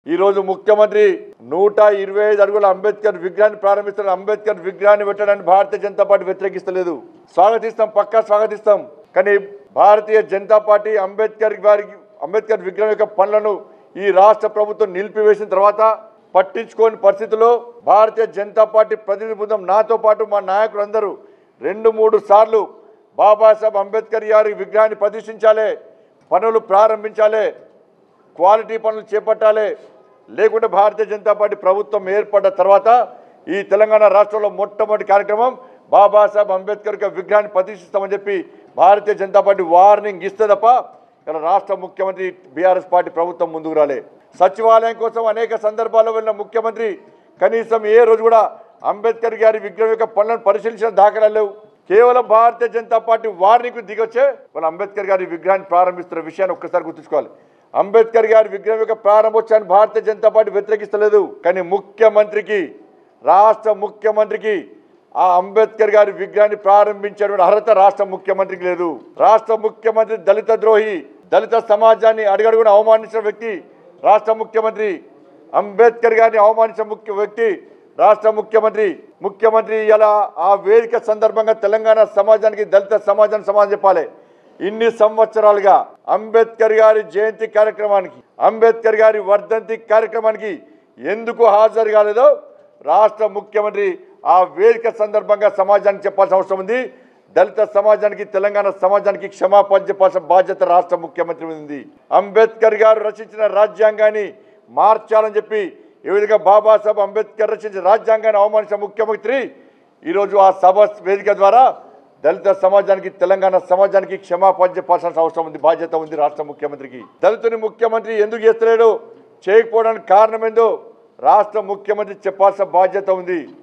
ఈ రోజు ముఖ్యమంత్రి నూట ఇరవై ఐదు అడుగుల అంబేద్కర్ విగ్రహాన్ని ప్రారంభిస్తున్న అంబేద్కర్ విగ్రహాన్ని పెట్టడానికి భారతీయ జనతా పార్టీ వ్యతిరేకిస్తలేదు స్వాగతిస్తాం పక్కా స్వాగతిస్తాం కానీ భారతీయ జనతా పార్టీ అంబేద్కర్ వారికి అంబేద్కర్ విగ్రహం యొక్క పనులను ఈ రాష్ట్ర ప్రభుత్వం నిలిపివేసిన తర్వాత పట్టించుకోని పరిస్థితుల్లో భారతీయ జనతా పార్టీ ప్రతినిధి బృందం నాతో పాటు మా నాయకులందరూ రెండు మూడు సార్లు బాబాసాహెబ్ అంబేద్కర్ గారి విగ్రహాన్ని ప్రతిష్ఠించాలి పనులు ప్రారంభించాలి క్వాలిటీ పనులు చేపట్టాలి లేకుంటే భారతీయ జనతా పార్టీ ప్రభుత్వం ఏర్పడ్డ తర్వాత ఈ తెలంగాణ రాష్ట్రంలో మొట్టమొదటి కార్యక్రమం బాబాసాహెబ్ అంబేద్కర్ యొక్క విగ్రహాన్ని ప్రతిష్ఠిస్తామని చెప్పి భారతీయ జనతా పార్టీ వార్నింగ్ ఇస్తే తప్ప ఇక్కడ రాష్ట్ర ముఖ్యమంత్రి బీఆర్ఎస్ పార్టీ ప్రభుత్వం ముందుకు రాలే సచివాలయం కోసం అనేక సందర్భాల్లో వెళ్ళిన ముఖ్యమంత్రి కనీసం ఏ రోజు కూడా అంబేద్కర్ గారి విగ్రహం యొక్క పనులను పరిశీలించిన దాఖలాలు లేవు కేవలం భారతీయ జనతా పార్టీ వార్నింగ్ దిగొచ్చే వాళ్ళు అంబేద్కర్ గారి విగ్రహాన్ని ప్రారంభిస్తున్న విషయాన్ని ఒక్కసారి గుర్తుంచుకోవాలి అంబేద్కర్ గారి విగ్రహం యొక్క ప్రారంభోత్సవాన్ని భారతీయ జనతా పార్టీ వ్యతిరేకిస్తలేదు కానీ ముఖ్యమంత్రికి రాష్ట్ర ముఖ్యమంత్రికి ఆ అంబేద్కర్ గారి విగ్రహాన్ని ప్రారంభించేటువంటి అర్హత రాష్ట్ర ముఖ్యమంత్రికి లేదు రాష్ట్ర ముఖ్యమంత్రి దళిత ద్రోహి దళిత సమాజాన్ని అడుగడుగున అవమానించిన వ్యక్తి రాష్ట్ర ముఖ్యమంత్రి అంబేద్కర్ గారిని అవమానించిన ముఖ్య వ్యక్తి రాష్ట్ర ముఖ్యమంత్రి ముఖ్యమంత్రి ఇలా ఆ వేదిక సందర్భంగా తెలంగాణ సమాజానికి దళిత సమాజానికి సమాజం చెప్పాలి ఇన్ని సంవత్సరాలుగా అంబేద్కర్ గారి జయంతి కార్యక్రమానికి అంబేద్కర్ గారి వర్ధంతి కార్యక్రమానికి ఎందుకు హాజరు కాలేదో రాష్ట్ర ముఖ్యమంత్రి ఆ వేదిక సందర్భంగా సమాజానికి చెప్పాల్సిన అవసరం ఉంది దళిత సమాజానికి తెలంగాణ సమాజానికి క్షమాపణ చెప్పాల్సిన బాధ్యత రాష్ట్ర ముఖ్యమంత్రి మీద ఉంది అంబేద్కర్ గారు రచించిన రాజ్యాంగాన్ని మార్చాలని చెప్పి ఏ విధంగా బాబాసాహెబ్ అంబేద్కర్ రచించిన రాజ్యాంగాన్ని అవమానించిన ముఖ్యమంత్రి ఈరోజు ఆ సభ వేదిక ద్వారా దళిత సమాజానికి తెలంగాణ సమాజానికి క్షమాపణ చెప్పాల్సిన అవసరం ఉంది బాధ్యత ఉంది రాష్ట్ర ముఖ్యమంత్రికి దళితుని ముఖ్యమంత్రి ఎందుకు చేస్తలేడు చేయకపోవడానికి కారణం ఏందో రాష్ట్ర ముఖ్యమంత్రి చెప్పాల్సిన బాధ్యత ఉంది